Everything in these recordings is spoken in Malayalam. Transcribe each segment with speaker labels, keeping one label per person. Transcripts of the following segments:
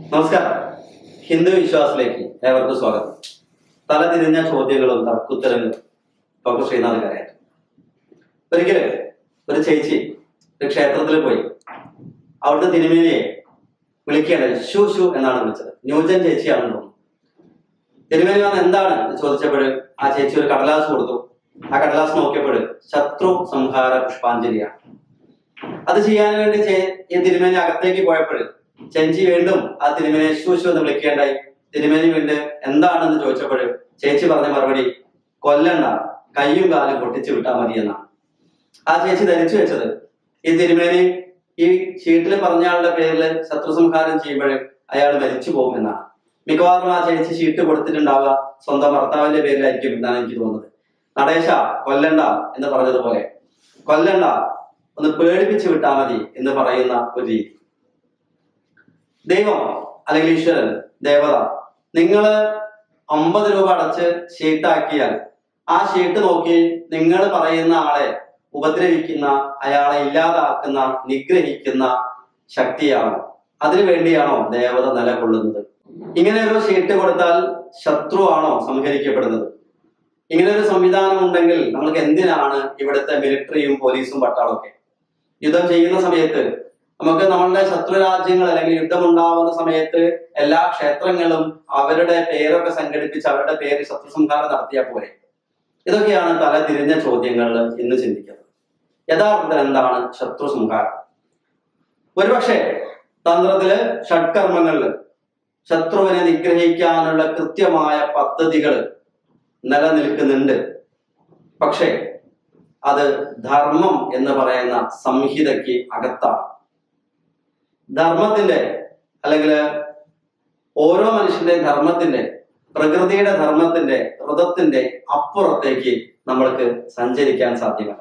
Speaker 1: നമസ്കാരം ഹിന്ദു വിശ്വാസത്തിലേക്ക് ഏവർക്കും സ്വാഗതം തലതിരിഞ്ഞ ചോദ്യങ്ങളും തർക്കുത്തരങ്ങളും ഡോക്ടർ ശ്രീനാഥ് കരയാൻ ഒരിക്കല് ഒരു ചേച്ചി ഒരു ക്ഷേത്രത്തിൽ പോയി അവിടുത്തെ തിരുമേനിയെ വിളിക്കേണ്ടത് ഷു ഷു എന്നാണ് വിളിച്ചത് ന്യൂജൻ ചേച്ചിയാണെന്ന് തോന്നുന്നു തിരുമേനി വന്ന് എന്താണ് എന്ന് ചോദിച്ചപ്പോൾ ആ ചേച്ചി ഒരു കടലാസ് കൊടുത്തു ആ കടലാസ് നോക്കിയപ്പോൾ ശത്രു സംഹാര പുഷ്പാഞ്ജലിയാണ് അത് ചെയ്യാൻ വേണ്ടി ചേ- ഈ തിരുമേനി അകത്തേക്ക് പോയപ്പോൾ ചെഞ്ചി വീണ്ടും ആ തിരുമേനിയെ ശൂശു എന്ന് വിളിക്കേണ്ടായി തിരുമേനി വീണ്ടും എന്താണെന്ന് ചോദിച്ചപ്പോൾ ചേച്ചി പറഞ്ഞ മറുപടി കൊല്ലണ്ട കയ്യും കാലും പൊട്ടിച്ചു വിട്ടാൽ മതി എന്നാണ് ആ ചേച്ചി ധരിച്ചു വെച്ചത് ഈ തിരുമേനി ഈ ഷീട്ടിൽ പറഞ്ഞ ആളുടെ പേരിൽ ശത്രു സംഹാരം ചെയ്യുമ്പോൾ അയാൾ മരിച്ചു പോകും എന്നാണ് മിക്കവാറും ആ ചേച്ചി ഷീട്ട് കൊടുത്തിട്ടുണ്ടാവുക സ്വന്തം ഭർത്താവിന്റെ പേരിലായിരിക്കും എന്നാണ് എനിക്ക് തോന്നുന്നത് നടേശ കൊല്ലണ്ട എന്ന് പറഞ്ഞതുപോലെ കൊല്ലണ്ട ഒന്ന് പേടിപ്പിച്ചു വിട്ടാൽ മതി എന്ന് പറയുന്ന ഒരു രീതി ദൈവം അല്ലെങ്കിൽ ഈശ്വരൻ ദേവത നിങ്ങള് അമ്പത് രൂപ അടച്ച് ഷീട്ടാക്കിയാൽ ആ ഷീട്ട് നോക്കി നിങ്ങൾ പറയുന്ന ആളെ ഉപദ്രവിക്കുന്ന അയാളെ ഇല്ലാതാക്കുന്ന നിഗ്രഹിക്കുന്ന ശക്തിയാണോ അതിനു വേണ്ടിയാണോ ദേവത നിലകൊള്ളുന്നത് ഇങ്ങനെ ഒരു ഷീട്ട് കൊടുത്താൽ ശത്രുവാണോ സംഹരിക്കപ്പെടുന്നത് ഇങ്ങനെ ഒരു സംവിധാനം ഉണ്ടെങ്കിൽ നമ്മൾക്ക് എന്തിനാണ് ഇവിടുത്തെ മിലിറ്ററിയും പോലീസും പട്ടാളമൊക്കെ യുദ്ധം ചെയ്യുന്ന സമയത്ത് നമുക്ക് നമ്മളുടെ ശത്രു രാജ്യങ്ങൾ അല്ലെങ്കിൽ യുദ്ധം ഉണ്ടാവുന്ന സമയത്ത് എല്ലാ ക്ഷേത്രങ്ങളും അവരുടെ പേരൊക്കെ സംഘടിപ്പിച്ച് അവരുടെ പേര് ശത്രു സംഹാരം നടത്തിയാൽ പോരെ ഇതൊക്കെയാണ് തല തിരിഞ്ഞ ചോദ്യങ്ങൾ ഇന്ന് ചിന്തിക്കുന്നത് യഥാർത്ഥത്തിൽ എന്താണ് ശത്രു സംഹാരം ഒരുപക്ഷെ തന്ത്രത്തില് ഷഡ്കർമ്മങ്ങളില് ശത്രുവിനെ നിഗ്രഹിക്കാനുള്ള കൃത്യമായ പദ്ധതികൾ നിലനിൽക്കുന്നുണ്ട് പക്ഷേ അത് ധർമ്മം എന്ന് പറയുന്ന സംഹിതയ്ക്ക് അകത്താണ് ധർമ്മത്തിന്റെ അല്ലെങ്കിൽ ഓരോ മനുഷ്യന്റെ ധർമ്മത്തിന്റെ പ്രകൃതിയുടെ ധർമ്മത്തിന്റെ ഋതത്തിന്റെ അപ്പുറത്തേക്ക് നമ്മൾക്ക് സഞ്ചരിക്കാൻ സാധ്യമല്ല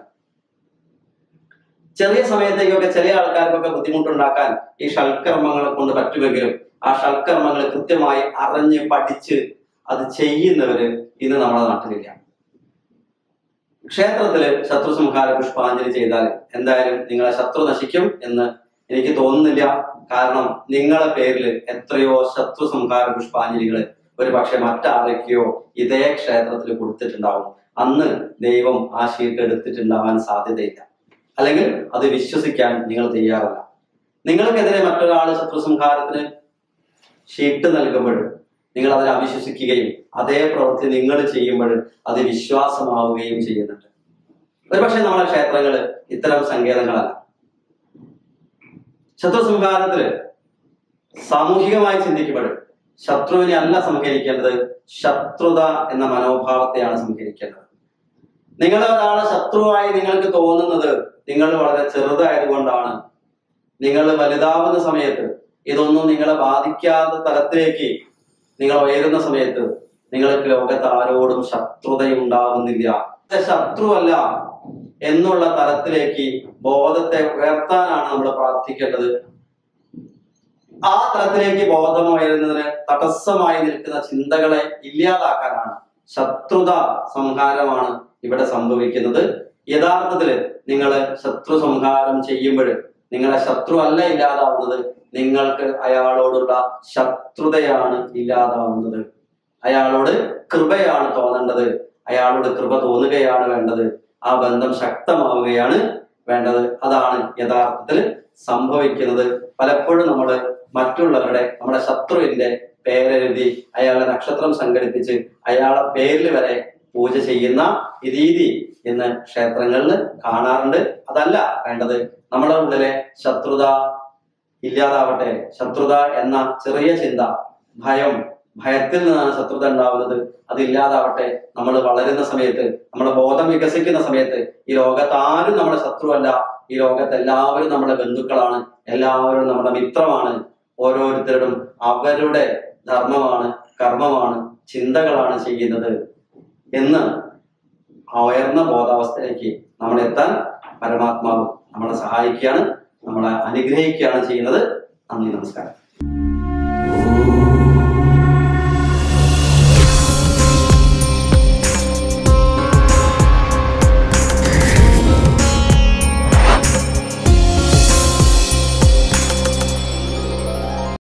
Speaker 1: ചെറിയ സമയത്തേക്കൊക്കെ ചില ആൾക്കാർക്കൊക്കെ ബുദ്ധിമുട്ടുണ്ടാക്കാൻ ഈ ഷൽക്കർമ്മങ്ങളെ കൊണ്ട് പറ്റുമെങ്കിലും ആ ഷൽക്കർമ്മങ്ങൾ കൃത്യമായി അറിഞ്ഞ് പഠിച്ച് അത് ചെയ്യുന്നവര് ഇന്ന് നമ്മുടെ നാട്ടിലില്ല ക്ഷേത്രത്തില് ശത്രു സംഹാര പുഷ്പാഞ്ജലി ചെയ്താൽ എന്തായാലും നിങ്ങളെ ശത്രു നശിക്കും എന്ന് എനിക്ക് തോന്നുന്നില്ല കാരണം നിങ്ങളെ പേരിൽ എത്രയോ ശത്രു സംഹാര പുഷ്പാഞ്ജലികൾ ഒരു പക്ഷെ മറ്റാരൊക്കെയോ ഇതേ ക്ഷേത്രത്തിൽ കൊടുത്തിട്ടുണ്ടാവും അന്ന് ദൈവം ആ ഷീട്ട് എടുത്തിട്ടുണ്ടാവാൻ സാധ്യതയില്ല അല്ലെങ്കിൽ അത് വിശ്വസിക്കാൻ നിങ്ങൾ തയ്യാറല്ല നിങ്ങൾക്കെതിരെ മറ്റൊരാൾ ശത്രു സംഹാരത്തിന് ഷീട്ട് നൽകുമ്പോൾ നിങ്ങൾ അതിൽ അവിശ്വസിക്കുകയും അതേ പ്രവൃത്തി നിങ്ങൾ ചെയ്യുമ്പോൾ അത് വിശ്വാസമാവുകയും ചെയ്യുന്നുണ്ട് ഒരുപക്ഷെ നമ്മുടെ ക്ഷേത്രങ്ങള് ഇത്തരം സങ്കേതങ്ങളല്ല ശത്രു സംഹാരത്തില് സാമൂഹികമായി ചിന്തിക്കുമ്പോൾ ശത്രുവിനെ അല്ല സംഹരിക്കേണ്ടത് ശത്രുത എന്ന മനോഭാവത്തെയാണ് സംഹരിക്കേണ്ടത് നിങ്ങൾ ഒരാളെ ശത്രുവായി നിങ്ങൾക്ക് തോന്നുന്നത് നിങ്ങൾ വളരെ ചെറുതായതുകൊണ്ടാണ് നിങ്ങൾ വലുതാവുന്ന സമയത്ത് ഇതൊന്നും നിങ്ങളെ ബാധിക്കാത്ത തലത്തിലേക്ക് നിങ്ങൾ ഉയരുന്ന സമയത്ത് നിങ്ങൾക്ക് ലോകത്ത് ആരോടും ശത്രുതയുണ്ടാകുന്നില്ല ഇത് ശത്രുവല്ല എന്നുള്ള തലത്തിലേക്ക് ബോധത്തെ ഉയർത്താനാണ് നമ്മൾ പ്രാർത്ഥിക്കേണ്ടത് ആ തലത്തിലേക്ക് ബോധം ഉയരുന്നതിന് തടസ്സമായി നിൽക്കുന്ന ചിന്തകളെ ഇല്ലാതാക്കാനാണ് ശത്രുത സംഹാരമാണ് ഇവിടെ സംഭവിക്കുന്നത് യഥാർത്ഥത്തില് നിങ്ങൾ ശത്രു സംഹാരം ചെയ്യുമ്പോൾ നിങ്ങളെ ശത്രു അല്ല ഇല്ലാതാവുന്നത് നിങ്ങൾക്ക് അയാളോടുള്ള ശത്രുതയാണ് ഇല്ലാതാവുന്നത് അയാളോട് കൃപയാണ് തോന്നേണ്ടത് അയാളോട് കൃപ തോന്നുകയാണ് വേണ്ടത് ആ ബന്ധം ശക്തമാവുകയാണ് വേണ്ടത് അതാണ് യഥാർത്ഥത്തിൽ സംഭവിക്കുന്നത് പലപ്പോഴും നമ്മൾ മറ്റുള്ളവരുടെ നമ്മുടെ ശത്രുവിന്റെ പേരെഴുതി അയാളുടെ നക്ഷത്രം സംഘടിപ്പിച്ച് അയാളെ പേരിൽ വരെ പൂജ ചെയ്യുന്ന ഈ രീതി ഇന്ന് ക്ഷേത്രങ്ങളിൽ കാണാറുണ്ട് അതല്ല വേണ്ടത് നമ്മുടെ ഉള്ളിലെ ശത്രുത ഇല്ലാതാവട്ടെ ശത്രുത എന്ന ചെറിയ ചിന്ത ഭയം ഭയത്തിൽ നിന്നാണ് ശത്രുത ഉണ്ടാവുന്നത് അത് ഇല്ലാതാവട്ടെ നമ്മൾ വളരുന്ന സമയത്ത് നമ്മുടെ ബോധം വികസിക്കുന്ന സമയത്ത് ഈ ലോകത്ത് ആരും നമ്മുടെ ശത്രുവല്ല ഈ ലോകത്ത് എല്ലാവരും നമ്മുടെ ബന്ധുക്കളാണ് എല്ലാവരും നമ്മുടെ മിത്രമാണ് ഓരോരുത്തരും അവരുടെ ധർമ്മമാണ് കർമ്മമാണ് ചിന്തകളാണ് ചെയ്യുന്നത് എന്ന് ആ ഉയർന്ന ബോധാവസ്ഥയിലേക്ക് നമ്മൾ എത്താൻ പരമാത്മാവ് നമ്മളെ സഹായിക്കുകയാണ് നമ്മളെ അനുഗ്രഹിക്കുകയാണ് ചെയ്യുന്നത് നന്ദി നമസ്കാരം